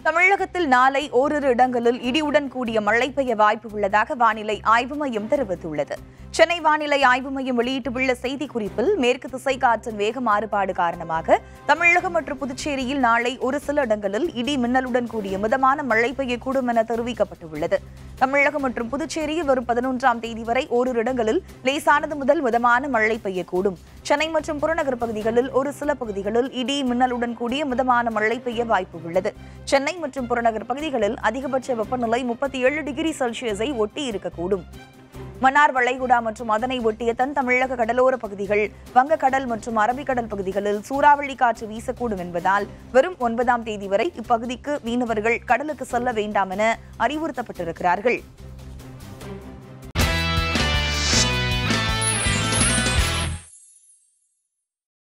தமிழகத்தில் நாளை ஓரிரு இடங்களில் இடியுடன் கூடிய மழை பெய்ய வாய்ப்பு உள்ளதாக வானிலை ஆய்வு மையம் தெரிவித்துள்ளது சென்னை வானிலை ஆய்வு மையம் வெளியிட்டுள்ள செய்திக்குறிப்பில் மேற்கு திசை காற்றின் வேக மாறுபாடு காரணமாக தமிழகம் மற்றும் புதுச்சேரியில் நாளை ஒரு சில இடங்களில் இடி மின்னலுடன் கூடிய மிதமான மழை பெய்யக்கூடும் என தெரிவிக்கப்பட்டுள்ளது தமிழகம் மற்றும் புதுச்சேரியில் வரும் பதினொன்றாம் தேதி வரை ஓரிரு இடங்களில் லேசானது முதல் மிதமான மழை பெய்யக்கூடும் சென்னை மற்றும் புறநகர் பகுதிகளில் ஒரு சில பகுதிகளில் இடி மின்னலுடன் கூடிய மிதமான மழை பெய்ய வாய்ப்பு உள்ளது சென்னை மற்றும் புறநகர் பகுதிகளில் அதிகபட்ச வெப்பநிலை முப்பத்தி ஏழு டிகிரி செல்சியஸை ஒட்டி இருக்கக்கூடும் மன்னார் வளைகுடா மற்றும் அதனை ஒட்டிய தென் தமிழக கடலோர பகுதிகள் வங்கக்கடல் மற்றும் அரபிக்கடல் பகுதிகளில் சூறாவளி காற்று வீசக்கூடும் என்பதால் வரும் ஒன்பதாம் தேதி வரை இப்பகுதிக்கு மீனவர்கள் கடலுக்கு செல்ல வேண்டாம் என அறிவுறுத்தப்பட்டிருக்கிறார்கள்